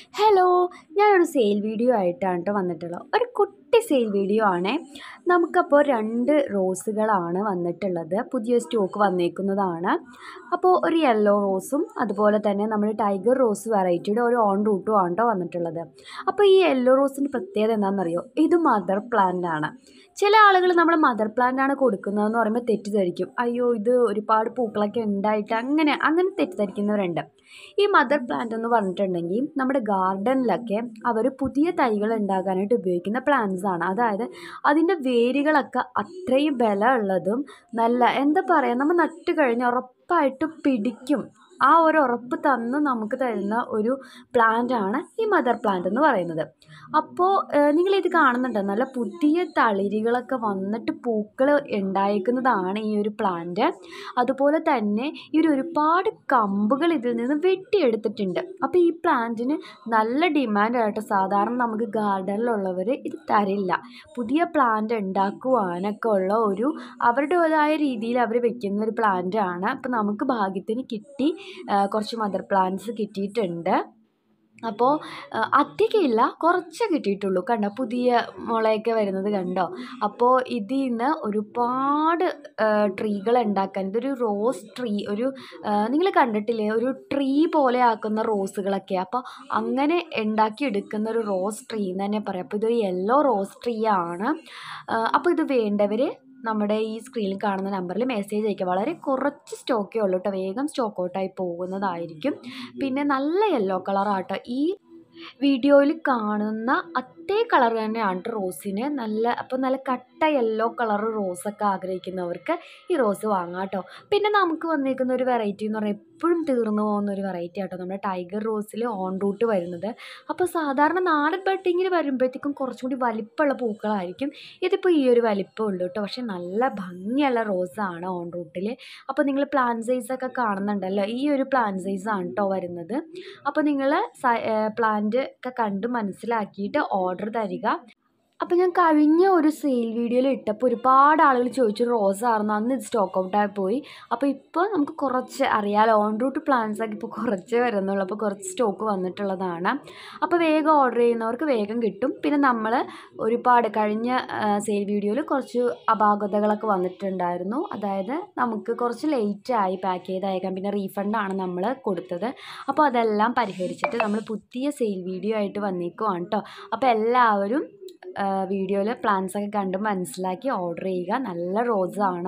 hello ഞാനൊരു sale video ആയിട്ടാണ് കേട്ടോ വന്നിട്ടുള്ളത് ഒരു കുട്ടി സെയിൽ വീഡിയോ ആണേ നമുക്കപ്പോൾ രണ്ട് റോസുകളാണ് വന്നിട്ടുള്ളത് പുതിയ സ്റ്റോക്ക് വന്നേക്കുന്നതാണ് അപ്പോൾ ഒരു യെല്ലോ റോസും അതുപോലെ തന്നെ നമ്മൾ ടൈഗർ റോസ് വെറൈറ്റിയുടെ ഒരു ഓൺ റൂട്ടും ആണ് കേട്ടോ വന്നിട്ടുള്ളത് അപ്പോൾ ഈ യെല്ലോ റോസിൻ്റെ പ്രത്യേകത എന്താണെന്നറിയോ ഇത് മദർ പ്ലാന്റ് ആണ് ചില ആളുകൾ നമ്മൾ മദർ പ്ലാന്റ് ആണ് കൊടുക്കുന്നതെന്ന് പറയുമ്പോൾ തെറ്റിദ്ധരിക്കും അയ്യോ ഇത് ഒരുപാട് പൂക്കളൊക്കെ ഉണ്ടായിട്ട് അങ്ങനെ അങ്ങനെ തെറ്റിദ്ധരിക്കുന്നവരുണ്ട് ഈ മദർ പ്ലാന്റ് എന്ന് പറഞ്ഞിട്ടുണ്ടെങ്കിൽ നമ്മുടെ ഗാർഡനിലൊക്കെ അവർ പുതിയ തൈകൾ ഉണ്ടാകാനായിട്ട് ഉപയോഗിക്കുന്ന പ്ലാന്റ്സ് ആണ് അതായത് അതിൻ്റെ വേരുകളൊക്കെ അത്രയും ബലമുള്ളതും നല്ല എന്താ പറയുക നമ്മൾ നട്ട് കഴിഞ്ഞാൽ ഉറപ്പായിട്ടും പിടിക്കും ആ ഒരു ഉറപ്പ് തന്ന് നമുക്ക് തരുന്ന ഒരു പ്ലാന്റ് ആണ് ഈ മദർ പ്ലാന്റ് എന്ന് പറയുന്നത് അപ്പോൾ നിങ്ങളിത് കാണുന്നുണ്ട് നല്ല പുതിയ തളിരുകളൊക്കെ വന്നിട്ട് പൂക്കൾ ഉണ്ടായിരിക്കുന്നതാണ് ഈ ഒരു പ്ലാന്റ് അതുപോലെ തന്നെ ഈ ഒരു ഒരുപാട് കമ്പുകൾ ഇതിൽ നിന്ന് വെട്ടിയെടുത്തിട്ടുണ്ട് അപ്പോൾ ഈ പ്ലാന്റിന് നല്ല ഡിമാൻഡായിട്ട് സാധാരണ നമുക്ക് ഗാർഡനിലുള്ളവർ ഇത് തരില്ല പുതിയ പ്ലാന്റ് ഉണ്ടാക്കുവാനൊക്കെ ഉള്ള ഒരു അവരുടേതായ രീതിയിൽ അവർ വെക്കുന്ന ഒരു പ്ലാന്റ് ആണ് അപ്പോൾ നമുക്ക് ഭാഗ്യത്തിന് കിട്ടി കുറച്ച് മദർ പ്ലാന്റ്സ് കിട്ടിയിട്ടുണ്ട് അപ്പോൾ അധികമില്ല കുറച്ച് കിട്ടിയിട്ടുള്ളൂ കണ്ടോ പുതിയ മുളയൊക്കെ വരുന്നത് കണ്ടോ അപ്പോൾ ഇതിൽ നിന്ന് ഒരുപാട് ട്രീകൾ ഉണ്ടാക്കാൻ ഇതൊരു റോസ് ട്രീ ഒരു നിങ്ങൾ കണ്ടിട്ടില്ലേ ഒരു ട്രീ പോലെ ആക്കുന്ന റോസുകളൊക്കെ അപ്പോൾ അങ്ങനെ ഉണ്ടാക്കിയെടുക്കുന്ന ഒരു റോസ് ട്രീ എന്ന് തന്നെ പറയാം അപ്പോൾ ഇതൊരു യെല്ലോ റോസ് ട്രീ ആണ് അപ്പോൾ ഇത് വേണ്ടവർ നമ്മുടെ ഈ സ്ക്രീനിൽ കാണുന്ന നമ്പറിൽ മെസ്സേജ് അയക്കുക വളരെ കുറച്ച് സ്റ്റോക്കേ ഉള്ളൂ കേട്ടോ വേഗം സ്റ്റോക്ക് ഔട്ടായി പോകുന്നതായിരിക്കും പിന്നെ നല്ല യെല്ലോ കളറാട്ടോ ഈ വീഡിയോയിൽ കാണുന്ന അതേ കളർ തന്നെയാണ് റോസിന് നല്ല അപ്പോൾ നല്ല കട്ട യെല്ലോ കളർ റോസൊക്കെ ആഗ്രഹിക്കുന്നവർക്ക് ഈ റോസ് വാങ്ങാം കേട്ടോ പിന്നെ നമുക്ക് വന്നിരിക്കുന്ന ഒരു വെറൈറ്റി എന്ന് പറഞ്ഞാൽ എപ്പോഴും തീർന്നു പോകുന്ന ഒരു വെറൈറ്റി ആട്ടോ നമ്മുടെ ടൈഗർ റോസിൽ ഓൺ റൂട്ട് വരുന്നത് അപ്പോൾ സാധാരണ നാടൻ ബട്ടിങ്ങിൽ വരുമ്പോഴത്തേക്കും കുറച്ചും കൂടി വലിപ്പമുള്ള പൂക്കളായിരിക്കും ഇതിപ്പോൾ ഈ ഒരു വലിപ്പം ഉള്ളൂ കേട്ടോ പക്ഷേ നല്ല ഭംഗിയുള്ള റോസാണ് ഓൺ റൂട്ടിൽ അപ്പോൾ നിങ്ങൾ പ്ലാൻ സൈസൊക്കെ കാണുന്നുണ്ടല്ലോ ഈ ഒരു പ്ലാൻ സൈസാണ് കേട്ടോ വരുന്നത് അപ്പോൾ നിങ്ങൾ പ്ലാന്റ് ഒക്കെ കണ്ട് മനസ്സിലാക്കിയിട്ട് ഓർഡർ തരിക അപ്പോൾ ഞാൻ കഴിഞ്ഞ ഒരു സെയിൽ വീഡിയോയിൽ ഇട്ടപ്പോൾ ഒരുപാട് ആളുകൾ ചോദിച്ചു റോസ് ആയിരുന്നു അന്ന് ഇത് സ്റ്റോക്ക് ഔട്ടായി പോയി അപ്പോൾ ഇപ്പോൾ നമുക്ക് കുറച്ച് അറിയാലോ ഓൺ റൂട്ട് പ്ലാൻസ് ഒക്കെ ഇപ്പോൾ കുറച്ച് വരുന്നുള്ളൂ അപ്പോൾ കുറച്ച് സ്റ്റോക്ക് വന്നിട്ടുള്ളതാണ് അപ്പോൾ വേഗം ഓർഡർ ചെയ്യുന്നവർക്ക് വേഗം കിട്ടും പിന്നെ നമ്മൾ ഒരുപാട് കഴിഞ്ഞ സെയിൽ വീഡിയോയിൽ കുറച്ച് അപാകതകളൊക്കെ വന്നിട്ടുണ്ടായിരുന്നു അതായത് നമുക്ക് കുറച്ച് ലേറ്റായി പാക്ക് ചെയ്ത് അയക്കാം പിന്നെ റീഫണ്ടാണ് നമ്മൾ കൊടുത്തത് അപ്പോൾ അതെല്ലാം പരിഹരിച്ചിട്ട് നമ്മൾ പുതിയ സെയിൽ വീഡിയോ ആയിട്ട് വന്നേക്കുവാണ് കേട്ടോ അപ്പോൾ എല്ലാവരും വീഡിയോയിൽ പ്ലാൻസൊക്കെ കണ്ട് മനസ്സിലാക്കി ഓർഡർ ചെയ്യുക നല്ല റോസാണ്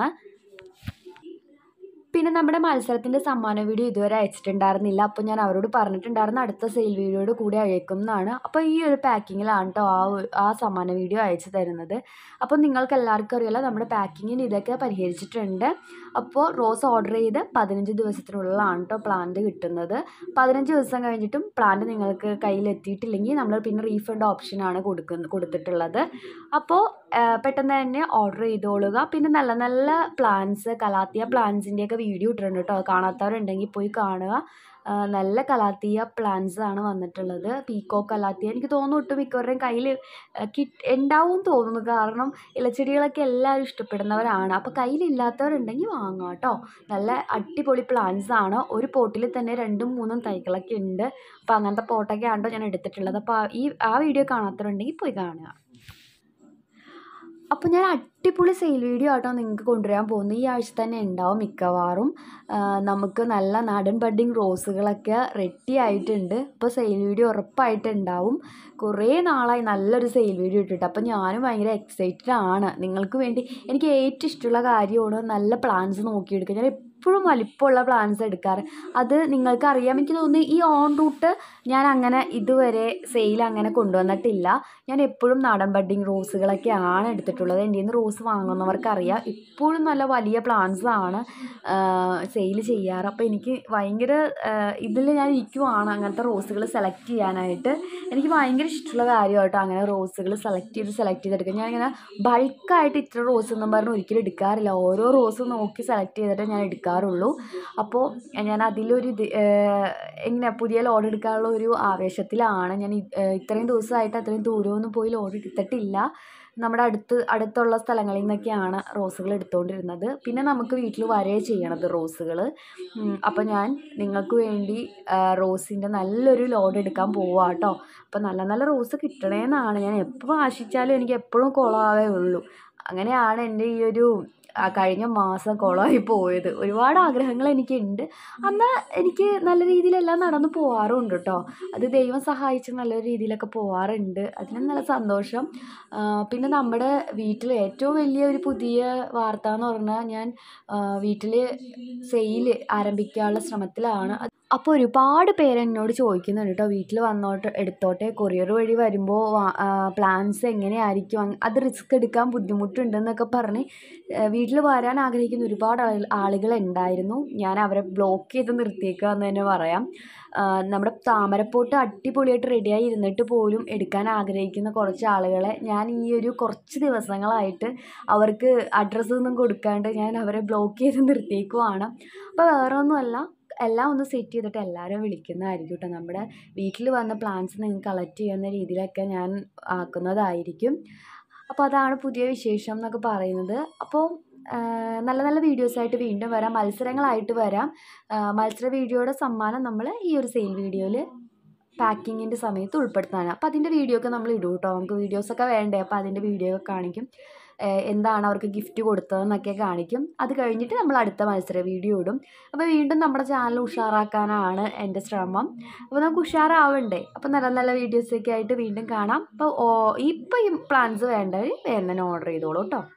പിന്നെ നമ്മുടെ മത്സരത്തിൻ്റെ സമ്മാന വീഡിയോ ഇതുവരെ അയച്ചിട്ടുണ്ടായിരുന്നില്ല അപ്പോൾ ഞാൻ അവരോട് പറഞ്ഞിട്ടുണ്ടായിരുന്നു അടുത്ത സെയിൽ വീഡിയോയുടെ കൂടെ അയക്കും എന്നാണ് അപ്പോൾ ഈ ഒരു പാക്കിങ്ങിലാണ് കേട്ടോ ആ ആ സമ്മാന വീഡിയോ അയച്ചു തരുന്നത് അപ്പോൾ നിങ്ങൾക്ക് എല്ലാവർക്കും അറിയാലോ നമ്മുടെ പാക്കിങ്ങിന് ഇതൊക്കെ പരിഹരിച്ചിട്ടുണ്ട് അപ്പോൾ റോസ് ഓർഡർ ചെയ്ത് പതിനഞ്ച് ദിവസത്തിനുള്ളിലാണ് കേട്ടോ പ്ലാന്റ് കിട്ടുന്നത് പതിനഞ്ച് ദിവസം കഴിഞ്ഞിട്ടും പ്ലാന്റ് നിങ്ങൾക്ക് കയ്യിലെത്തിയിട്ടില്ലെങ്കിൽ നമ്മൾ പിന്നെ റീഫണ്ട് ഓപ്ഷനാണ് കൊടുക്കുന്ന കൊടുത്തിട്ടുള്ളത് അപ്പോൾ പെട്ടെന്ന് തന്നെ ഓർഡർ ചെയ്തോളുക പിന്നെ നല്ല നല്ല പ്ലാൻസ് കലാത്തിയ പ്ലാൻസിൻ്റെയൊക്കെ വീഡിയോ ഇട്ടിട്ടുണ്ട് കേട്ടോ കാണാത്തവരുണ്ടെങ്കിൽ പോയി കാണുക നല്ല കലാത്തിയ പ്ലാന്റ്സ് ആണ് വന്നിട്ടുള്ളത് പീക്കോ കലാത്തിയ എനിക്ക് തോന്നുന്നു ഒട്ടും മിക്കവരുടെയും കയ്യിൽ കിട്ട് ഉണ്ടാവും തോന്നുന്നു കാരണം ഇലച്ചെടികളൊക്കെ എല്ലാവരും ഇഷ്ടപ്പെടുന്നവരാണ് അപ്പോൾ കയ്യിലില്ലാത്തവരുണ്ടെങ്കിൽ വാങ്ങാം കേട്ടോ നല്ല അടിപൊളി പ്ലാന്റ്സ് ആണ് ഒരു പോട്ടിൽ തന്നെ രണ്ടും മൂന്നും തൈകളൊക്കെ ഉണ്ട് അപ്പോൾ അങ്ങനത്തെ പോട്ടൊക്കെ ആണോ ഞാൻ എടുത്തിട്ടുള്ളത് അപ്പോൾ ഈ ആ വീഡിയോ കാണാത്തവരുണ്ടെങ്കിൽ പോയി കാണുക അപ്പോൾ ഞാൻ അടിപൊളി സെയിൽ വീഡിയോ ആട്ടോ നിങ്ങൾക്ക് കൊണ്ടുവരാൻ പോകുന്നത് ഈ ആഴ്ച തന്നെ ഉണ്ടാവും മിക്കവാറും നമുക്ക് നല്ല നാടൻ ബഡ്ഡിങ് റോസുകളൊക്കെ റെഡി ആയിട്ടുണ്ട് അപ്പോൾ സെയിൽ വീഡിയോ ഉറപ്പായിട്ട് ഉണ്ടാവും കുറേ നാളായി നല്ലൊരു സെയിൽ വീഡിയോ ഇട്ടിട്ട് അപ്പോൾ ഞാനും ഭയങ്കര എക്സൈറ്റഡ് ആണ് നിങ്ങൾക്ക് വേണ്ടി എനിക്ക് ഏറ്റവും ഇഷ്ടമുള്ള കാര്യമാണ് നല്ല പ്ലാൻസ് നോക്കിയെടുക്കുക ഞാൻ എപ്പോഴും വലിപ്പമുള്ള പ്ലാൻസ് എടുക്കാറ് അത് നിങ്ങൾക്ക് അറിയാം എനിക്ക് തോന്നുന്നു ഈ ഓൺ റൂട്ട് ഞാൻ അങ്ങനെ ഇതുവരെ സെയിൽ അങ്ങനെ കൊണ്ടുവന്നിട്ടില്ല ഞാൻ എപ്പോഴും നാടൻ ബഡ്ഡിങ് റോസുകളൊക്കെയാണ് എടുത്തിട്ടുള്ളത് എൻ്റെ നിന്ന് റോസ് വാങ്ങുന്നവർക്കറിയാം ഇപ്പോഴും നല്ല വലിയ പ്ലാന്റ്സ് ആണ് സെയിൽ ചെയ്യാറ് അപ്പോൾ എനിക്ക് ഭയങ്കര ഇതിൽ ഞാൻ ഇരിക്കുവാണ് അങ്ങനത്തെ റോസുകൾ സെലക്ട് ചെയ്യാനായിട്ട് എനിക്ക് ഭയങ്കര ഇഷ്ടമുള്ള കാര്യമായിട്ടോ അങ്ങനെ റോസുകൾ സെലക്ട് ചെയ്ത് സെലക്ട് ചെയ്തെടുക്കുക ഞാനിങ്ങനെ ബൾക്കായിട്ട് ഇത്ര റോസ് എന്നും പറഞ്ഞ് ഒരിക്കലും എടുക്കാറില്ല ഓരോ റോസ് നോക്കി സെലക്ട് ചെയ്തിട്ട് ഞാൻ എടുക്കാറുള്ളൂ ചെയ്യാറുള്ളൂ അപ്പോൾ ഞാൻ അതിലൊരു ഇത് ഏഹ്, ഇങ്ങനെ പുതിയ ലോഡ് എടുക്കാനുള്ള ഒരു ആവേശത്തിലാണ് ഞാൻ ഇ- ഏഹ്, ഇത്രയും ദിവസമായിട്ട് അത്രയും ദൂരമൊന്നും പോയി ലോഡ് എടുത്തിട്ടില്ല നമ്മുടെ അടുത്ത് അടുത്തുള്ള സ്ഥലങ്ങളിൽ നിന്നൊക്കെയാണ് റോസുകൾ എടുത്തുകൊണ്ടിരുന്നത് പിന്നെ നമുക്ക് വീട്ടിൽ വരേ ചെയ്യണത് റോസുകൾ അപ്പോൾ ഞാൻ നിങ്ങൾക്ക് വേണ്ടി റോസിൻ്റെ നല്ലൊരു ലോഡ് എടുക്കാൻ പോവാം കേട്ടോ അപ്പോൾ നല്ല നല്ല റോസ് കിട്ടണേന്നാണ് ഞാൻ എപ്പോൾ ആശിച്ചാലും എനിക്ക് എപ്പോഴും കുളമാവേ ഉള്ളൂ അങ്ങനെയാണ് എൻ്റെ ഈ ഒരു ആ കഴിഞ്ഞ മാസം കുളമായി പോയത് ഒരുപാട് ആഗ്രഹങ്ങൾ എനിക്കുണ്ട് എന്നാൽ എനിക്ക് നല്ല രീതിയിലെല്ലാം നടന്നു പോവാറുണ്ട് കേട്ടോ അത് ദൈവം സഹായിച്ച് നല്ല രീതിയിലൊക്കെ പോവാറുണ്ട് അതിന് നല്ല സന്തോഷം ആ, പിന്നെ നമ്മുടെ വീട്ടിൽ ഏറ്റവും വലിയ ഒരു പുതിയ വാർത്ത എന്ന് പറഞ്ഞാൽ ഞാൻ വീട്ടിൽ സെയിൽ ആരംഭിക്കാനുള്ള ശ്രമത്തിലാണ് അപ്പോൾ ഒരുപാട് പേര് എന്നോട് ചോദിക്കുന്നുണ്ട് കേട്ടോ വീട്ടിൽ വന്നോട്ട് എടുത്തോട്ടെ കൊറിയർ വഴി വരുമ്പോൾ പ്ലാൻസ് എങ്ങനെയായിരിക്കും അങ് അത് റിസ്ക് എടുക്കാൻ ബുദ്ധിമുട്ടുണ്ടെന്നൊക്കെ പറഞ്ഞ് വീട്ടിൽ വരാൻ ആഗ്രഹിക്കുന്ന ഒരുപാട് ആള് ആളുകളുണ്ടായിരുന്നു ഞാൻ അവരെ ബ്ലോക്ക് ചെയ്ത് നിർത്തിയേക്കുക എന്ന് തന്നെ പറയാം ആ, നമ്മുടെ താമരപ്പോട്ട് അടിപൊളിയായിട്ട് റെഡിയായി ഇരുന്നിട്ട് പോലും എടുക്കാൻ ആഗ്രഹിക്കുന്ന കുറച്ച് ആളുകളെ ഞാൻ ഈ ഒരു കുറച്ച് ദിവസങ്ങളായിട്ട് അവർക്ക് അഡ്രസ്സൊന്നും കൊടുക്കാണ്ട് ഞാൻ അവരെ ബ്ലോക്ക് ചെയ്ത് നിർത്തിയേക്കുവാണ് അപ്പോൾ വേറെ ഒന്നുമല്ല എല്ലാം ഒന്ന് സെറ്റ് ചെയ്തിട്ട് എല്ലാവരും വിളിക്കുന്നതായിരിക്കും കേട്ടോ നമ്മുടെ വീട്ടിൽ വന്ന പ്ലാൻസ് നിങ്ങൾക്ക് കളക്ട് ചെയ്യുന്ന രീതിയിലൊക്കെ ഞാൻ ആക്കുന്നതായിരിക്കും അപ്പോൾ അതാണ് പുതിയ വിശേഷം എന്നൊക്കെ പറയുന്നത് അപ്പോൾ ആ, നല്ല നല്ല വീഡിയോസായിട്ട് വീണ്ടും വരാം മത്സരങ്ങളായിട്ട് വരാം ആ, മത്സര വീഡിയോയുടെ സമ്മാനം നമ്മൾ ഈ ഒരു സെയിൽ വീഡിയോയിൽ പാക്കിങ്ങിൻ്റെ സമയത്ത് ഉൾപ്പെടുത്താനാണ് അപ്പോൾ അതിൻ്റെ വീഡിയോ ഒക്കെ നമ്മൾ ഇടും കേട്ടോ നമുക്ക് വീഡിയോസൊക്കെ വേണ്ടേ അപ്പോൾ അതിൻ്റെ വീഡിയോ ഒക്കെ കാണിക്കും ഏഹ് എന്താണ് അവർക്ക് ഗിഫ്റ്റ് കൊടുത്തതെന്നൊക്കെ കാണിക്കും അത് കഴിഞ്ഞിട്ട് നമ്മൾ അടുത്ത മത്സര വീഡിയോ ഇടും അപ്പോൾ വീണ്ടും നമ്മുടെ ചാനൽ ഉഷാറാക്കാനാണ് എൻ്റെ ശ്രമം അപ്പോൾ നമുക്ക് ഉഷാറാവണ്ടേ അപ്പോൾ നല്ല നല്ല വീഡിയോസൊക്കെ ആയിട്ട് വീണ്ടും കാണാം അപ്പോൾ ഇപ്പോൾ ഈ പ്ലാൻസ് വേണ്ടവർ വേഗം തന്നെ ഓർഡർ ചെയ്തോളൂ കേട്ടോ